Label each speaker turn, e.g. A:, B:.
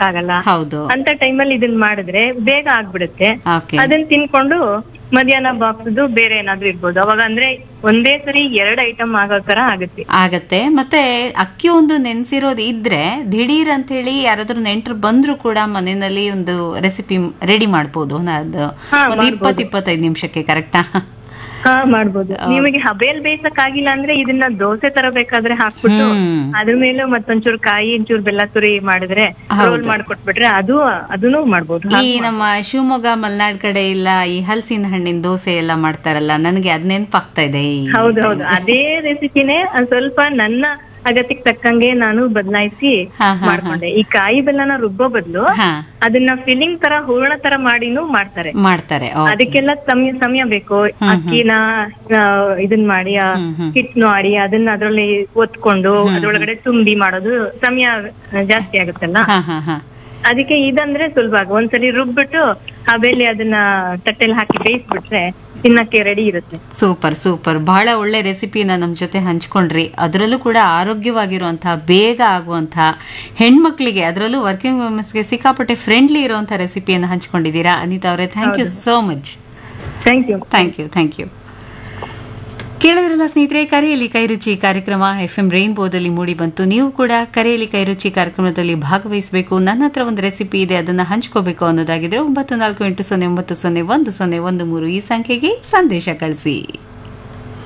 A: ಆಗಲ್ಲ
B: ಹೌದು
A: ಅಂತ ಟೈಮಲ್ಲಿ ಇದನ್ನ ಮಾಡಿದ್ರೆ ಬೇಗ ಆಗ್ಬಿಡುತ್ತೆ
B: ಓಕೆ
A: ಅದನ್ನ ತಿನ್ಕೊಂಡು ಮಧ್ಯಾಹ್ನ ಬಾಕ್ಸ್ ಬೇರೆ ಏನಾದ್ರೂ ಇರ್ಬೋದು ಅವಾಗ ಅಂದ್ರೆ ಒಂದೇ ಸರಿ ಎರಡ್ ಐಟಮ್ ಆಗೋ ತರ ಆಗುತ್ತೆ
B: ಆಗತ್ತೆ ಮತ್ತೆ ಅಕ್ಕಿ ಒಂದು ನೆನ್ಸಿರೋದು ಇದ್ರೆ ದಿಢೀರ್ ಅಂತ ಹೇಳಿ ಯಾರಾದ್ರೂ ನೆಂಟರು ಬಂದ್ರು ಕೂಡ ಮನೆಯಲ್ಲಿ ಒಂದು ರೆಸಿಪಿ ರೆಡಿ ಮಾಡ್ಬೋದು ಅದು
A: ಹಾ,
B: ಒಂದು ಇಪ್ಪತ್ ಇಪ್ಪತ್ತೈದು ನಿಮಿಷಕ್ಕೆ ಕರೆಕ್ಟಾ
A: ಹಾ ಮಾಡ್ಬೋದು ನಿಮಗೆ ಹಬೇಲ್ ಬೇಯಿಸಕ್ ಆಗಿಲ್ಲ ಅಂದ್ರೆ ಇದನ್ನ ದೋಸೆ ತರ ಬೇಕಾದ್ರೆ ಹಾಕ್ಬಿಟ್ಟು
B: ಹ್ಮ್.
A: ಅದ್ರ ಮೇಲೆ ಮತ್ತೊಂಚೂರು ಕಾಯಿ ಒಂಚೂರು ಬೆಲ್ಲ ತುರಿ ಮಾಡಿದ್ರೆ ರೋಲ್ ಮಾಡ್ಕೊಟ್ಬಿಟ್ರೆ ಅದು ಅದನ್ನು ಮಾಡ್ಬೋದು
B: ಈ ನಮ್ಮ ಶಿವಮೊಗ್ಗ ಮಲ್ನಾಡ್ ಕಡೆ ಇಲ್ಲ ಈ ಹಲಸಿನ ಹಣ್ಣಿನ ದೋಸೆ ಎಲ್ಲ ಮಾಡ್ತಾರಲ್ಲ ನನಗೆ ಅದ್ ನೆನ್ಪಾಗ್ತಾ ಇದೆ ಈ
A: ಹೌದೌದು ಅದೇ ರೆಸಿಪಿನೇ ಸ್ವಲ್ಪ ನನ್ನ ಅಗತ್ಯಕ್ಕೆ ತಕ್ಕಂಗೆ ನಾನು ಬದಲಾಯಿಸಿ
B: ಹಾ, ಹಾ,
A: ಮಾಡ್ಕೊಂಡೆ ಈ ಕಾಯಿ ಬೆಲ್ಲನ ರುಬ್ಬೋ ಬದಲು
B: ಹಾ
A: ಅದನ್ನ ಫಿಲ್ಲಿಂಗ್ ತರ ಹೂರಣ ತರ ಮಾಡಿನೂ ಮಾಡ್ತಾರೆ
B: ಮಾಡ್ತಾರೆ ಓ,
A: ಅದಕ್ಕೆಲ್ಲ ಸಮಯ ಸಮಯ ಬೇಕು ಅಕ್ಕಿನ ಆ, ಇದನ್ ಮಾಡಿ ಆ, ಹಿಟ್ ಮಾಡಿ ಅದನ್ನ ಅದ್ರಲ್ಲಿ ಒತ್ಕೊಂಡು ಅದ್ರೊಳಗಡೆ ತುಂಬಿ ಮಾಡೋದು ಸಮಯ ಜಾಸ್ತಿ ಆಗುತ್ತಲ್ಲ
B: ಹಾ ಹಾ ಹಾ
A: ಅದಕ್ಕೆ ಇದಂದ್ರೆ ಸುಲಭ ಆಗ ಒಂದ್ಸರಿ ರುಬ್ಬಿಟ್ಟು ಹಬೇಲಿ ಅದನ್ನ ತಟ್ಟೆಲಿ ಹಾಕಿ ಬೇಯಿಸ್ಬಿಟ್ರೆ ತಿನ್ನಕ್ಕೆ ರೆಡಿ ಇರುತ್ತೆ
B: ಸೂಪರ್ ಸೂಪರ್ ಬಹಳ ಒಳ್ಳೆ ರೆಸಿಪಿನ ನಮ್ಮ ಜೊತೆ ಹಂಚ್ಕೊಂಡ್ರಿ ಅದರಲ್ಲೂ ಕೂಡ ಆರೋಗ್ಯವಾಗಿರುವಂತಹ ಬೇಗ ಆಗುವಂತಹ ಹೆಣ್ಮಕ್ಳಿಗೆ ಅದರಲ್ಲೂ ವರ್ಕಿಂಗ್ ವುಮೆನ್ಸ್ಗೆ ಸಿಕ್ಕಾಪಟ್ಟೆ ಫ್ರೆಂಡ್ಲಿ ಇರುವಂತಹ ರೆಸಿಪಿಯನ್ನು ಹಂಚ್ಕೊಂಡಿದ್ದೀರಾ ಅನಿತಾ ಅವರೇ thank you so much
A: thank you
B: thank you thank you ಕೇಳಿದ್ರಲ್ಲ ಸ್ನೇಹಿತರೆ ಕರೆಯಲ್ಲಿ ಕೈರುಚಿ ಕಾರ್ಯಕ್ರಮ ಎಫ್ ಎಂ ರೈನ್ಬೋದಲ್ಲಿ ಮೂಡಿ ಬಂತು ನೀವು ಕೂಡ ಕರೆಯಲ್ಲಿ ಕೈರುಚಿ ಕಾರ್ಯಕ್ರಮದಲ್ಲಿ ಭಾಗವಹಿಸಬೇಕು ನನ್ನ ಹತ್ರ ಒಂದು ರೆಸಿಪಿ ಇದೆ ಅದನ್ನ ಹಂಚ್ಕೋಬೇಕು ಅನ್ನೋದಾಗಿದ್ರೆ ಒಂಬತ್ತು ನಾಲ್ಕು ಎಂಟು ಸೊನ್ನೆ ಒಂಬತ್ತು ಸೊನ್ನೆ ಒಂದು ಸೊನ್ನೆ ಒಂದು ಮೂರು ಈ ಸಂಖ್ಯೆಗೆ ಸಂದೇಶ ಕಳಿಸಿ